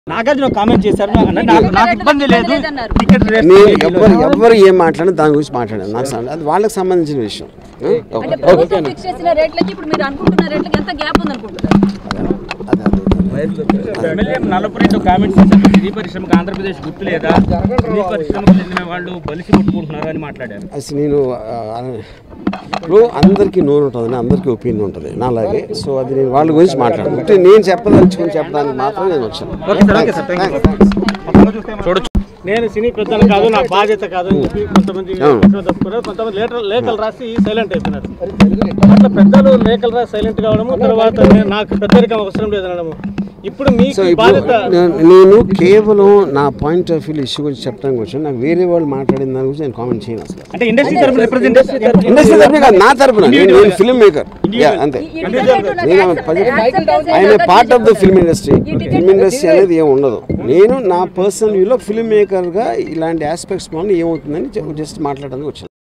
Nagarjuna comment చేశారు నాకు- నాకు నాకు ఇబ్బంది లేదు లేదన్నారు. టికెట్ రేట్ నేను లేదు. ఎవ్వరు ఎవ్వరు ఏం మాట్లాడినా దాని గురించి మాట్లాడాను నాకు సం- అది వాళ్ళకి సంబంధించిన విషయం ఆ? ఓకే. అంటే ప్రభుత్వం ఫిక్స్ చేసిన రేట్లకి ఇప్పుడు మీరు అనుకుంటున్న రేట్లకి ఎంత గ్యాప్ ఉంది అనుకుంటున్నారు అదే అదే ఎమ్మెల్యే నల్లపురెడ్డి ఒక కామెంట్ చేశారు సినీ పరిశ్రమకు ఆంధ్రప్రదేశ్ గుర్తు లేదా సినీ పరిశ్రమకు చెందిన వాళ్ళు బలిసి కొట్టుకుంటున్నారు అని మాట్లాడారు అసలు నేను ఆ, ఇప్పుడు అందరికీ నోరు ఉంటుంది అందరికీ ఒపీనియన్ ఉంటుంది నాలాగే సో అది నేను వాళ్ళ గురించి మాట్లాడను అంటే నేను చెప్పదలుచుకుని చెప్పడానికి మాత్రం నేను వచ్చాను చూడొచ్చు నేను సినీ పెద్దలు కాదు నా బాధ్యత కాదు అని చెప్పి కొంతమంది పక్కన తప్పుకున్నారు కొంతమంది లేటర్ లేఖలు రాసి సైలెంట్ అయిపోయినారు అట్లా పెద్దలు లేఖలు రాసి సైలెంట్ కావడము తర్వాత నేను- నాకు పెద్దరికం అవసరం లేదనడము ఇప్పుడు మీకు సో ఈ ఇప్పుడు బాధ్యత నేను- నేను కేవలం నా పాయింట్ ఆఫ్ వ్యూ ఇష్యూ గురించి చెప్పడానికి వచ్చాను నాకు వేరే వాళ్ళు మాట్లాడిన దాని గురించి నేను కామెంట్ చేయను అసలు అంటే ఇండస్ట్రీ తరఫున రిప్రజెంటేషన్ ఇండస్ట్రీ తరపున కాదు నా తరపున నేను నేను ఫిల్మ్ మేకర్ అంతే ఈ టికెట్ రేట్ ఉన్నది నేను యాక్సెప్ట్- పది- యాక్సెప్టెన్స్ ఆయన rate part of the film industry ఈ టికెట్ ఫిల్మ్ ఇండస్ట్రీ అనేది ఏమి ఉండదు నేను నా పర్సనల్ వ్యూలో ఫిల్మ్ మేకర్గా ఇలాంటి ఆస్పెక్ట్స్ వల్ల ఏమవుతుందని జస్ట్ మాట్లాడడానికి వచ్చాను